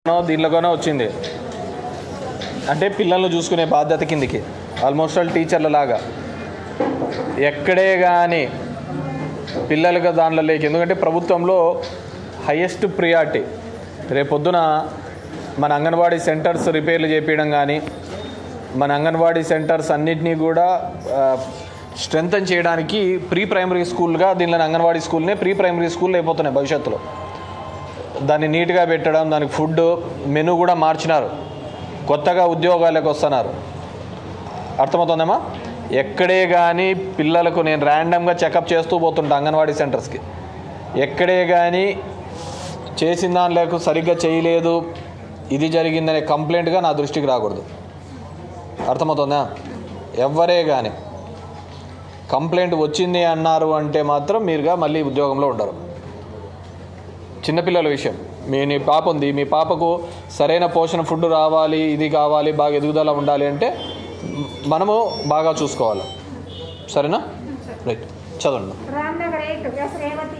దీంట్లోనే వచ్చింది అంటే పిల్లల్ని చూసుకునే బాధ్యత కిందికి ఆల్మోస్ట్ ఆల్ టీచర్ల లాగా ఎక్కడే కానీ పిల్లలుగా దాంట్లో లేక ఎందుకంటే ప్రభుత్వంలో హయ్యెస్ట్ ప్రియారిటీ రేపొద్దున మన అంగన్వాడీ సెంటర్స్ రిపేర్లు చేపించడం కానీ మన అంగన్వాడీ సెంటర్స్ అన్నిటినీ కూడా స్ట్రెంగ్తన్ చేయడానికి ప్రీ ప్రైమరీ స్కూల్గా దీనిలో అంగన్వాడీ స్కూల్నే ప్రీ ప్రైమరీ స్కూల్ అయిపోతున్నాయి భవిష్యత్తులో దాన్ని నీట్గా పెట్టడం దానికి ఫుడ్ మెనూ కూడా మార్చినారు కొత్తగా ఉద్యోగాలకు వస్తున్నారు అర్థమవుతుందమ్మా ఎక్కడే కానీ పిల్లలకు నేను ర్యాండమ్గా చెకప్ చేస్తూ పోతుంటా అంగన్వాడీ సెంటర్స్కి ఎక్కడే కానీ చేసిన దానిలకు సరిగ్గా చేయలేదు ఇది జరిగిందనే కంప్లైంట్గా నా దృష్టికి రాకూడదు అర్థమవుతుందా ఎవరే కానీ కంప్లైంట్ వచ్చింది అన్నారు అంటే మాత్రం మీరుగా మళ్ళీ ఉద్యోగంలో ఉండరు చిన్నపిల్లల విషయం మీ నీ పాప ఉంది మీ పాపకు సరైన పోషణ ఫుడ్ రావాలి ఇది కావాలి బాగా ఎదుగుదల ఉండాలి అంటే మ్, మనము బాగా చూసుకోవాలి సరేనా రైట్ చదవండి రామ్నగర్ ఎయిట్ ఎస్ రేవతి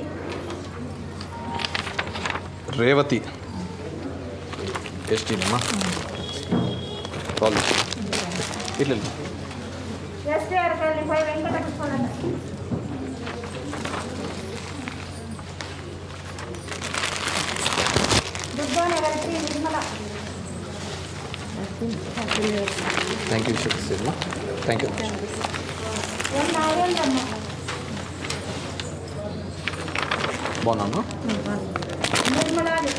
రేవతి ఎస్టీనమ్మా కాలేజ్ ఇట్లా STR colony five Venkatakrishna Durganagar Sri Nirmala thank you శక్తిమా థ్యాంక్ యూ ఎం నాగేంద్రమ్మ బాగున్నాను నిర్మలాది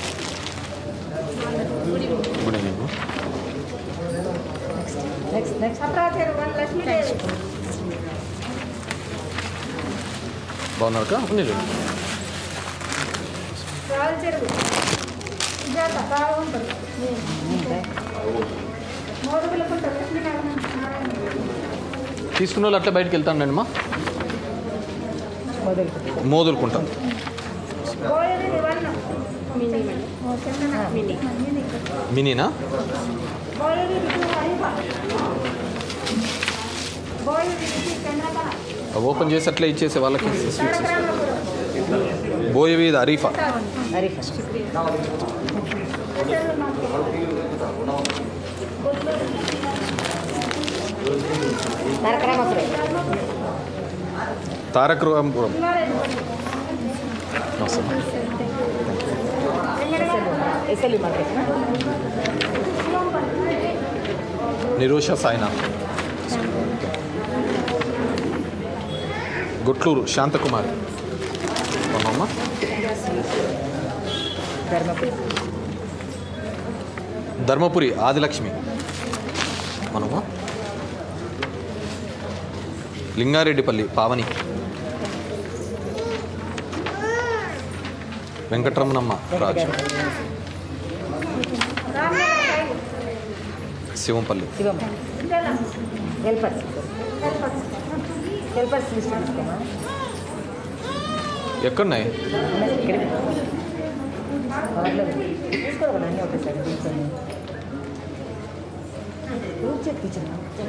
గుడ్ ఈవినింగ్ సప్రాచారు వన్ లక్ష్మీదేవి బాగున్నారు కా ఉంది రావుల చెరువు సుజాత బాగుంటుంది మోదుగులకుంట లక్ష్మీనారాయణ నారాయణ తీసుకున్న వాళ్ళు అట్లా బయటకు వెళ్తాను అమ్మా మోదులుకుంటా గోయది వన్ చందన మినీ మినీనా గోయది రితు హరిఫ గోయది రితు చంద్రకళ ఓపెన్ చేసి అట్లా ఇచ్చేసే వాళ్ళకి స్వీట్స్ తడకరామపురం బోయవీద్ అరీఫా తారక రాంపురం అవసరం నిరూష సాయినాథ్ గుట్లూరు శాంతకుమారి అమ్మమ్మ ధర్మపురి ఆదిలక్ష్మి మనము Lingareddipalli Pavani Venkataramanamma Raju Shivampalli helpers helpers list తీసుకోమా ఎక్కడున్నాయి తీసుకోవాలి అన్నీ ఒకసారి తీసుకొని group check teacher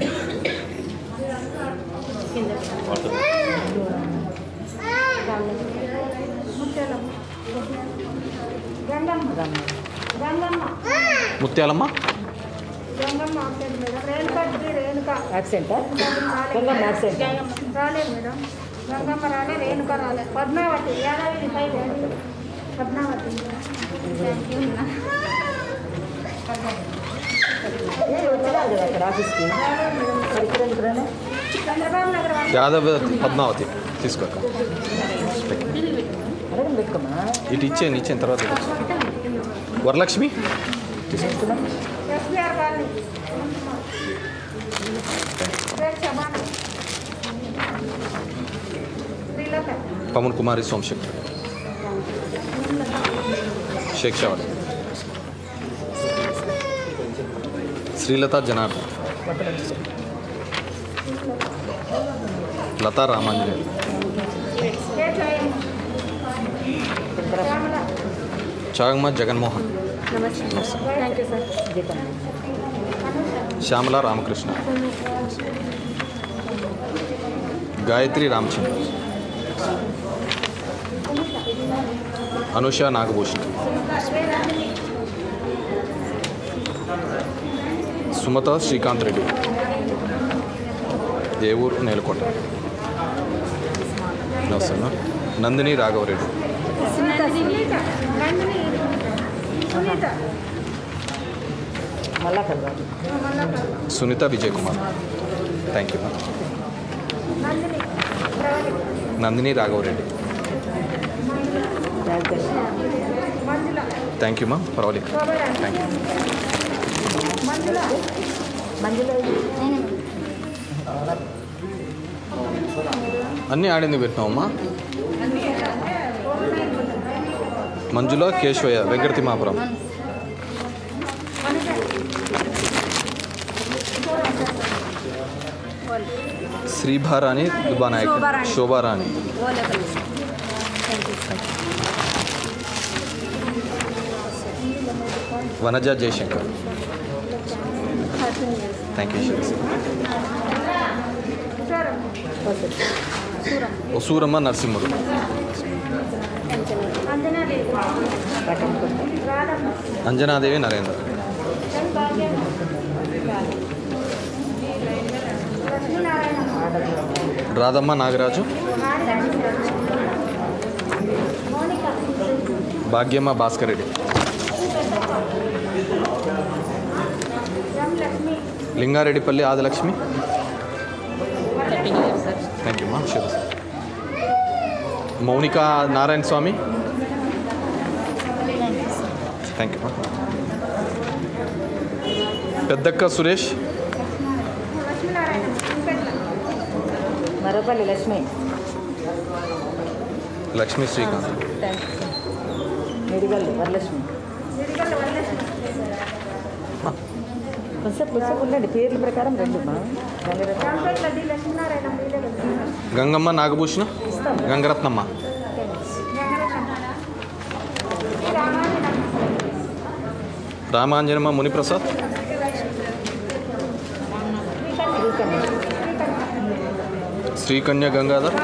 Gangamma Gangamma Muthyalamma Gangamma option madam Renuka Sri Renuka యాక్సెంటా గంగమ్మ యాక్సెంట్ రాలేదు మేడం గంగమ్మ రాలే రేణుక రాలే పద్మావతి యాదవి ఫైవ్ పద్మావతి వచ్చినారు కదా అక్కడ ఆఫీస్కి మరి ఇక్కడ ఎందుకు రాలే? చంద్రబాబు నగర్ వన్ యాదవ పద్మావతి తీసుకోక అడగని పెట్టుకోమా ఇటు ఇచ్చేయండి ఇచ్చిన తర్వాత ఇవ్వచ్చు. వరలక్ష్మి తీసుకున్నాం ఎస్బీఆర్ కాలనీ రేట్ సమానం శ్రీలత పవన్ కుమారి సోమశేఖర్ షేక్ షావర్ Srilatha Janardhan Latha Ramanjaneya K Jayamma Shyamala Chagamma Jaganmohan thank you sir జీతం శ్యామల రామకృష్ణ గాయత్రి రామచంద్ర అనుష నాగభూషణ్ సుమత శ్రీకాంత్ రెడ్డి ఏ ఊరు నేలకోట నమస్తే నందిని రాఘవరెడ్డి సునీత నందిని సునీత మళ్ళా కలవాలి Sunitha Vijay Kumar thank you Nandini Pravallika Nandini Raghavareddy Manjula thank you మా పర్వాలేదు శోభరాణి థ్యాంక్ యూ మంజుల మంజులో అన్నీ ఆడింది పెట్టినావమ్మా మంజుల కేశవయ్య వెంకటతిమాపురం శ్రీభారాణి దుబానాయక్ శోభారాణి. శోభారాణి వనజ జయశంకర్ థ్యాంక్ యూ ఒసూరమ్మ Narasimhudu Anjanadevi Radhamma Anjanadevi Narender N Bhagyam Lakshminarayana Radhamma Nagaraju Adilakshmi Mounika Bhagyamma Bhaskar Reddy M Lakshmi Lingareddipalli Adilakshmi thank you మా sure Mounika Narayana Swamy thank you మా పెద్దక్క సురేష్ లక్ష్మీనారాయణ ఇంపెట్ల మరపల్లి లక్ష్మి లక్ష్మీ శ్రీకాంత్ మిడిగల్లు వరలక్ష్మి నిరిగల్ల వరలక్ష్మి కొంచెం కొంచెం ఉండండి పేర్ల ప్రకారం రెండు మా గంగరత్నం రాంపేట్ల డి లక్ష్మీనారాయణ మీరే గంగమ్మ నాగభూషణ గంగరత్నమ్మ రామాంజనమ్మ మునిప్రసాద్ శ్రీకన్య శ్రీకన్య గంగాధర్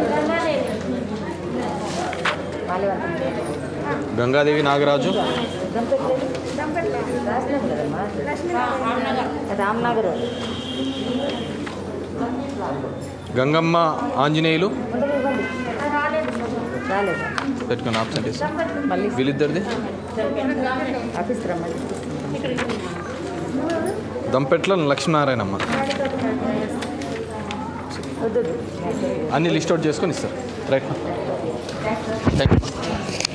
మాలవంతం గంగాదేవి నాగరాజు దంపతులు రాసినాం కదమ్మా రామ్నగర్ గంగమ్మ ఆంజనేయులు ఉండదు ఇవ్వండి రాలేదు పెట్టుకుని ఆప్షన్ చేసి మళ్ళీ వీళ్ళిద్దరిది ఆఫీస్ రమ్మని దంపెట్ల లక్ష్మీనారాయణమ్మ వద్దు అన్ని లిస్ట్ అవుట్ చేసుకొని ఇస్తారు రైట్ థ్యాంక్ యూ